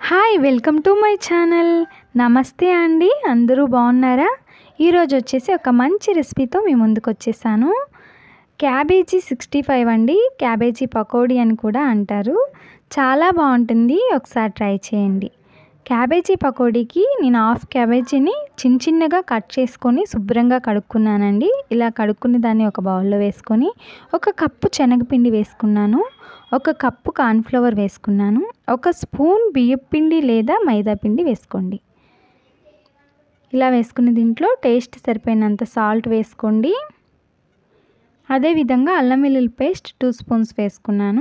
hi welcome to my channel నమస్తే అండి అందరూ బాగున్నారా ఈరోజు వచ్చేసి ఒక మంచి రెసిపీతో మీ ముందుకు వచ్చేసాను క్యాబేజీ సిక్స్టీ ఫైవ్ అండి క్యాబేజీ పకోడీ అని కూడా అంటారు చాలా బాగుంటుంది ఒకసారి ట్రై చేయండి క్యాబేజీ పకోడీకి నేను హాఫ్ క్యాబేజీని చిన్న చిన్నగా కట్ చేసుకొని శుభ్రంగా కడుక్కున్నానండి ఇలా కడుక్కుని దాన్ని ఒక బౌల్లో వేసుకొని ఒక కప్పు శనగపిండి వేసుకున్నాను ఒక కప్పు కార్న్ఫ్లవర్ వేసుకున్నాను ఒక స్పూన్ బియ్యపిండి లేదా మైదా పిండి వేసుకోండి ఇలా వేసుకున్న దీంట్లో టేస్ట్ సరిపోయినంత సాల్ట్ వేసుకోండి అదేవిధంగా అల్లం వెల్లుల్లి పేస్ట్ టూ స్పూన్స్ వేసుకున్నాను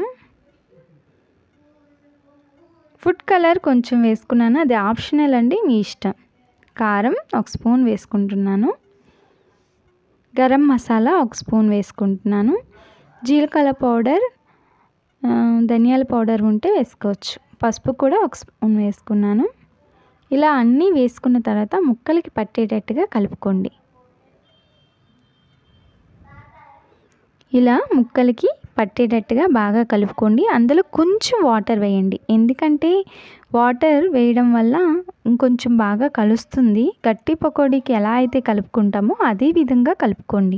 ఫుడ్ కలర్ కొంచెం వేసుకున్నాను అది ఆప్షనల్ అండి మీ ఇష్టం కారం ఒక స్పూన్ వేసుకుంటున్నాను గరం మసాలా ఒక స్పూన్ వేసుకుంటున్నాను జీలకర్ర పౌడర్ ధనియాల పౌడర్ ఉంటే వేసుకోవచ్చు పసుపు కూడా ఒక స్పూన్ వేసుకున్నాను ఇలా అన్నీ వేసుకున్న తర్వాత ముక్కలకి పట్టేటట్టుగా కలుపుకోండి ఇలా ముక్కలకి పట్టేటట్టుగా బాగా కలుపుకోండి అందులో కొంచెం వాటర్ వేయండి ఎందుకంటే వాటర్ వేయడం వల్ల ఇంకొంచెం బాగా కలుస్తుంది గట్టి పకోడీకి ఎలా అయితే కలుపుకుంటామో అదే విధంగా కలుపుకోండి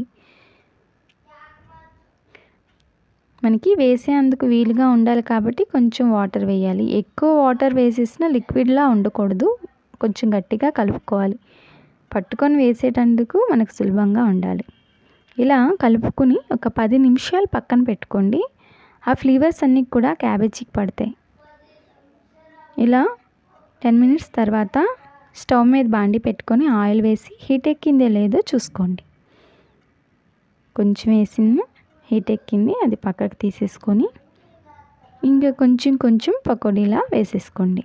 మనకి వేసేందుకు వీలుగా ఉండాలి కాబట్టి కొంచెం వాటర్ వేయాలి ఎక్కువ వాటర్ వేసేసిన లిక్విడ్లా ఉండకూడదు కొంచెం గట్టిగా కలుపుకోవాలి పట్టుకొని వేసేటందుకు మనకు సులభంగా ఉండాలి ఇలా కలుపుకుని ఒక పది నిమిషాలు పక్కన పెట్టుకోండి ఆ ఫ్లేవర్స్ అన్నీ కూడా క్యాబేజీకి పడతాయి ఇలా టెన్ మినిట్స్ తర్వాత స్టవ్ మీద బాండి పెట్టుకొని ఆయిల్ వేసి హీట్ ఎక్కిందే లేదో చూసుకోండి కొంచెం వేసిన హీట్ ఎక్కింది అది పక్కకు తీసేసుకొని ఇంకా కొంచెం కొంచెం పకోడీలా వేసేసుకోండి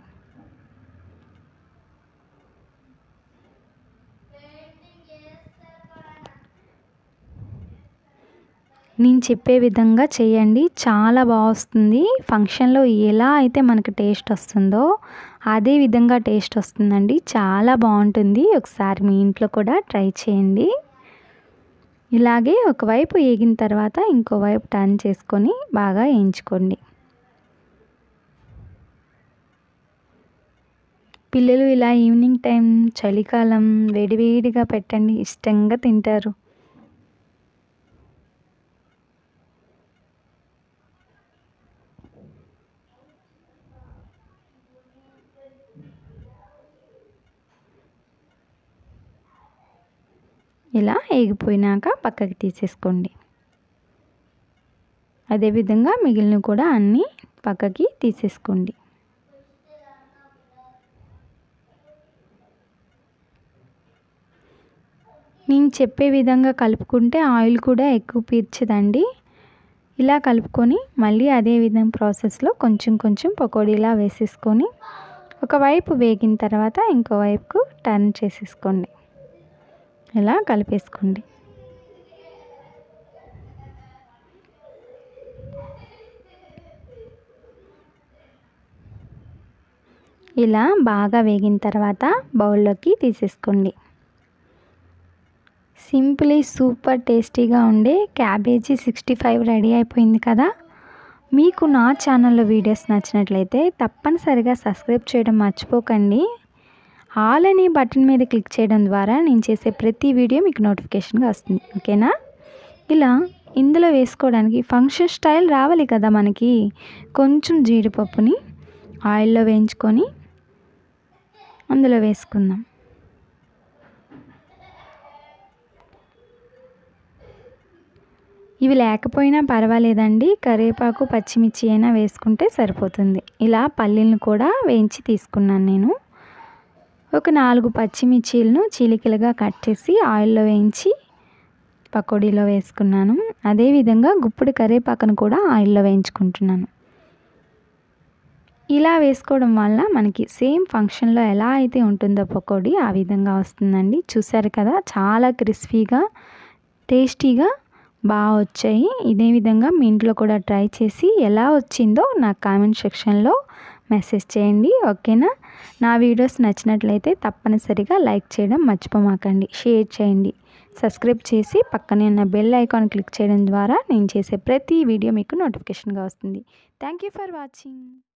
నేను చెప్పే విధంగా చేయండి చాలా బాగా వస్తుంది ఫంక్షన్లో ఎలా అయితే మనకు టేస్ట్ వస్తుందో అదే విధంగా టేస్ట్ వస్తుందండి చాలా బాగుంటుంది ఒకసారి మీ ఇంట్లో కూడా ట్రై చేయండి ఇలాగే ఒకవైపు వేగిన తర్వాత ఇంకోవైపు టర్న్ చేసుకొని బాగా వేయించుకోండి పిల్లలు ఇలా ఈవినింగ్ టైం చలికాలం వేడివేడిగా పెట్టండి ఇష్టంగా తింటారు ఇలా వేగిపోయినాక పక్కకి తీసేసుకోండి అదేవిధంగా మిగిలిన కూడా అన్నీ పక్కకి తీసేసుకోండి నేను చెప్పే విధంగా కలుపుకుంటే ఆయిల్ కూడా ఎక్కువ పీల్చదండి ఇలా కలుపుకొని మళ్ళీ అదే విధంగా ప్రాసెస్లో కొంచెం కొంచెం పకోడీలా వేసేసుకొని ఒకవైపు వేగిన తర్వాత ఇంకో వైపుకు టర్న్ చేసేసుకోండి ఇలా కలిపేసుకోండి ఇలా బాగా వేగిన తర్వాత బౌల్లోకి తీసేసుకోండి సింపుల్లీ సూపర్ టేస్టీగా ఉండే క్యాబేజీ సిక్స్టీ ఫైవ్ రెడీ అయిపోయింది కదా మీకు నా ఛానల్లో వీడియోస్ నచ్చినట్లయితే తప్పనిసరిగా సబ్స్క్రైబ్ చేయడం మర్చిపోకండి ఆల్ అనే బటన్ మీద క్లిక్ చేయడం ద్వారా నేను చేసే ప్రతి వీడియో మీకు నోటిఫికేషన్గా వస్తుంది ఓకేనా ఇలా ఇందులో వేసుకోవడానికి ఫంక్షన్ స్టైల్ రావాలి కదా మనకి కొంచెం జీడిపప్పుని ఆయిల్లో వేయించుకొని అందులో వేసుకుందాం ఇవి లేకపోయినా పర్వాలేదండి కరివేపాకు పచ్చిమిర్చి అయినా వేసుకుంటే సరిపోతుంది ఇలా పల్లీలను కూడా వేయించి తీసుకున్నాను నేను ఒక నాలుగు పచ్చిమిర్చీలను చీలికలుగా కట్ చేసి ఆయిల్లో వేయించి పకోడీలో వేసుకున్నాను అదేవిధంగా గుప్పుడు కరివేపాకును కూడా ఆయిల్లో వేయించుకుంటున్నాను ఇలా వేసుకోవడం వల్ల మనకి సేమ్ ఫంక్షన్లో ఎలా అయితే ఉంటుందో పకోడీ ఆ విధంగా వస్తుందండి చూసారు కదా చాలా క్రిస్పీగా టేస్టీగా బాగా వచ్చాయి ఇదే విధంగా మీ ఇంట్లో కూడా ట్రై చేసి ఎలా వచ్చిందో నాకు కామెంట్ సెక్షన్లో మెసేజ్ చేయండి ఓకేనా నా వీడియోస్ నచ్చినట్లయితే తప్పనిసరిగా లైక్ చేయడం మర్చిపోమాకండి షేర్ చేయండి సబ్స్క్రైబ్ చేసి పక్కనే ఉన్న బెల్ ఐకాన్ క్లిక్ చేయడం ద్వారా నేను చేసే ప్రతి వీడియో మీకు నోటిఫికేషన్గా వస్తుంది థ్యాంక్ యూ ఫర్ వాచింగ్